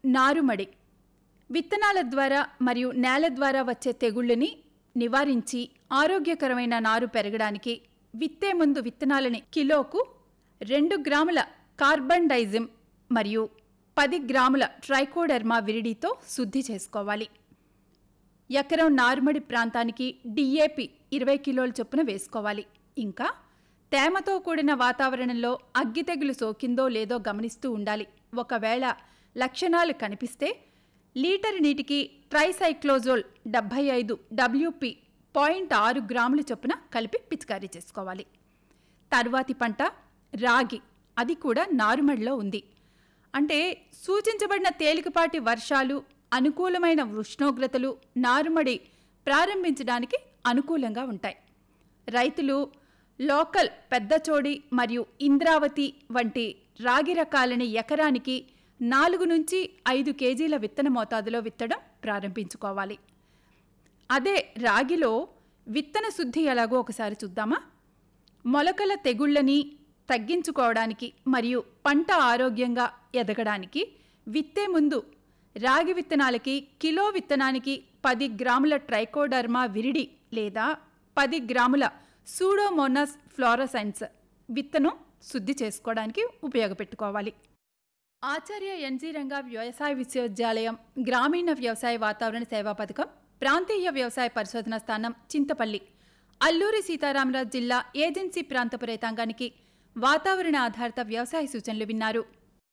నారుమడి విత్తనాల ద్వారా మరియు నేల ద్వారా వచ్చే తెగుళ్ళని నివారించి ఆరోగ్యకరమైన నారు పెరగడానికి విత్తే ముందు విత్తనాలని కిలోకు రెండు గ్రాముల కార్బన్ డైజిమ్ మరియు పది గ్రాముల ట్రైకోడెర్మా విరిడితో శుద్ధి చేసుకోవాలి ఎకరం నారుమడి ప్రాంతానికి డిఏపి ఇరవై కిలోల చొప్పున వేసుకోవాలి ఇంకా తేమతో కూడిన వాతావరణంలో అగ్గి తెగులు సోకిందో లేదో గమనిస్తూ ఉండాలి ఒకవేళ లక్షణాలు కనిపిస్తే లీటర్ నీటికి ట్రైసైక్లోజోల్ డెబ్భై ఐదు డబ్ల్యూపి పాయింట్ ఆరు గ్రాముల చొప్పున కలిపి పిచికారీ చేసుకోవాలి తరువాతి పంట రాగి అది కూడా నారుమడిలో ఉంది అంటే సూచించబడిన తేలికపాటి వర్షాలు అనుకూలమైన ఉష్ణోగ్రతలు నారుమడి ప్రారంభించడానికి అనుకూలంగా ఉంటాయి రైతులు లోకల్ పెద్దచోడి మరియు ఇంద్రావతి వంటి రాగి రకాలని ఎకరానికి నాలుగు నుంచి ఐదు కేజీల విత్తన మోతాదులో విత్తడం ప్రారంభించుకోవాలి అదే రాగిలో విత్తన శుద్ధి ఎలాగో ఒకసారి చూద్దామా మొలకల తెగుళ్ళని తగ్గించుకోవడానికి మరియు పంట ఆరోగ్యంగా ఎదగడానికి విత్తే ముందు రాగి విత్తనాలకి కిలో విత్తనానికి పది గ్రాముల ట్రైకోడర్మా విరిడి లేదా పది గ్రాముల సూడోమోనస్ ఫ్లోరసైన్స్ విత్తనం శుద్ధి చేసుకోవడానికి ఉపయోగపెట్టుకోవాలి ఆచార్య ఎన్జీ రంగా వ్యవసాయ విశ్వవిద్యాలయం గ్రామీణ వ్యవసాయ వాతావరణ సేవా పథకం ప్రాంతీయ వ్యవసాయ పరిశోధన స్థానం చింతపల్లి అల్లూరి సీతారామరాజు జిల్లా ఏజెన్సీ ప్రాంతపు రైతాంగానికి వాతావరణ ఆధారిత వ్యవసాయ సూచనలు విన్నారు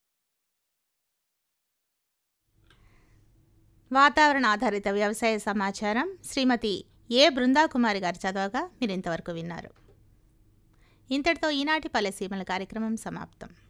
వాతావరణ ఆధారిత వ్యవసాయ సమాచారం శ్రీమతి ఏ బృందాకుమారి గారు చదవగా మీరు ఇంతవరకు విన్నారు ఇంతటితో ఈనాటి పల్లెసీమల కార్యక్రమం సమాప్తం